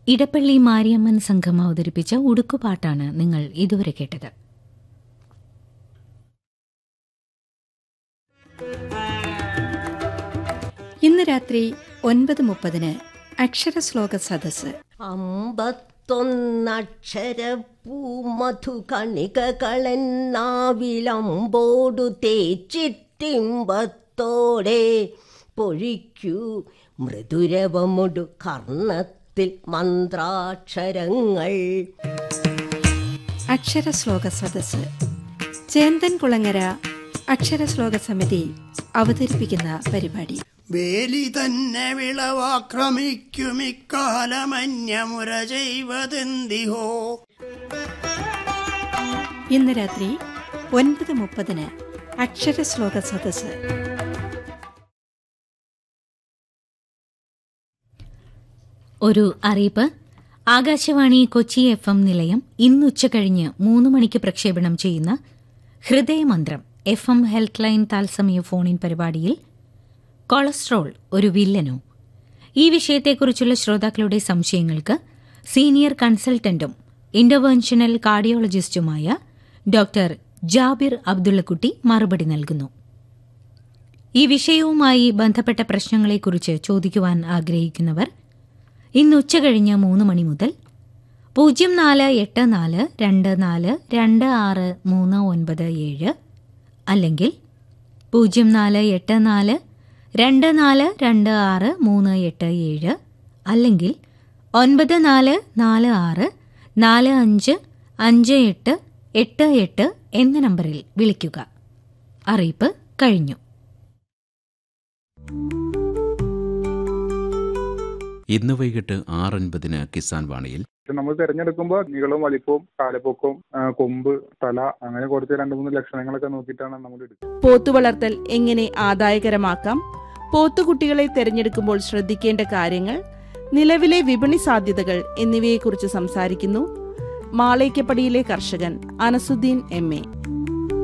ഇടപ്പള്ളി മാരിയമ്മൻ സംഘം അവതരിപ്പിച്ച ഉടുക്കുപാട്ടാണ് നിങ്ങൾ ഇതുവരെ കേട്ടത് ഇന്ന് രാത്രി ഒൻപത് മുപ്പതിന് അക്ഷരശ്ലോക സദസ്സ് അമ്പത്തൊന്നക്ഷരപ്പൂമധു കണികകളെന്നാവിലമ്പോടു തേച്ചിട്ടിമ്പത്തോടെ പൊഴിക്കൂ മൃദുരവമുടു കർണത്തിൽ മന്ത്രാക്ഷരങ്ങൾ അക്ഷരശ്ലോക സദസ്സ് ചേന്തൻ കുളങ്ങര അക്ഷരശ്ലോക സമിതി അവതരിപ്പിക്കുന്ന പരിപാടി വേലി തന്നെ വിളവാക്രമിക്കുമിക്കാലമന്യമുര ചെയ്വതെന്തിഹോ ഇന്ന് രാത്രി ഒൻപത് മുപ്പതിന് അക്ഷരശ്ലോക സദസ്സ് ഒരു അറിയിപ്പ് ആകാശവാണി കൊച്ചി എഫ് എം നിലയം ഇന്ന് ഉച്ചകഴിഞ്ഞ് മൂന്ന് മണിക്ക് പ്രക്ഷേപണം ചെയ്യുന്ന Hridayamanthram F M health line താൽസമയ ഫോണിൻ പരിപാടിയിൽ കൊളസ്ട്രോൾ ഒരു വില്ലനോ ഈ വിഷയത്തെക്കുറിച്ചുള്ള ശ്രോതാക്കളുടെ സംശയങ്ങൾക്ക് സീനിയർ കൺസൾട്ടന്റും ഇന്റർവെൻഷണൽ കാർഡിയോളജിസ്റ്റുമായ ഡോക്ടർ ജാബിർ അബ്ദുള്ളക്കുട്ടി മറുപടി നൽകുന്നു ഈ വിഷയവുമായി ബന്ധപ്പെട്ട പ്രശ്നങ്ങളെക്കുറിച്ച് ചോദിക്കുവാൻ ആഗ്രഹിക്കുന്നവർ ഇന്ന് ഉച്ചകഴിഞ്ഞ് മൂന്ന് മണി മുതൽ പൂജ്യം നാല് എട്ട് നാല് രണ്ട് നാല് രണ്ട് ആറ് മൂന്ന് ഒൻപത് ഏഴ് അല്ലെങ്കിൽ പൂജ്യം നാല് എട്ട് നാല് രണ്ട് നാല് രണ്ട് ആറ് മൂന്ന് എട്ട് ഏഴ് അല്ലെങ്കിൽ ഒൻപത് നാല് നാല് ആറ് നാല് അഞ്ച് അഞ്ച് എട്ട് എട്ട് എട്ട് എന്ന നമ്പറിൽ വിളിക്കുക അറിയിപ്പ് കഴിഞ്ഞു ഇന്ന് വൈകിട്ട് ആറൻപതിന് കിസാൻ വാണിയിൽ നമ്മൾ തിരഞ്ഞെടുക്കുമ്പോൾ നീളവും വലിപ്പവും കാലപ്പൊക്കവും ആ, കൊമ്പ് തല അങ്ങനെ കുറച്ച് രണ്ട് മൂന്ന് ലക്ഷണങ്ങളൊക്കെ നോക്കിയിട്ടാണ് നമ്മൾ എടുക്കുന്നത് പോത്തു വളർത്തൽ എങ്ങനെ ആദായകരമാക്കാം പോത്തുകുട്ടികളെ തിരഞ്ഞെടുക്കുമ്പോൾ ശ്രദ്ധിക്കേണ്ട കാര്യങ്ങൾ നിലവിലെ വിപണി സാധ്യതകൾ എന്നിവയെക്കുറിച്ച് സംസാരിക്കുന്നു മാളേക്കപ്പടിയിലെ കർഷകൻ അനസുദ്ദീൻ എം എ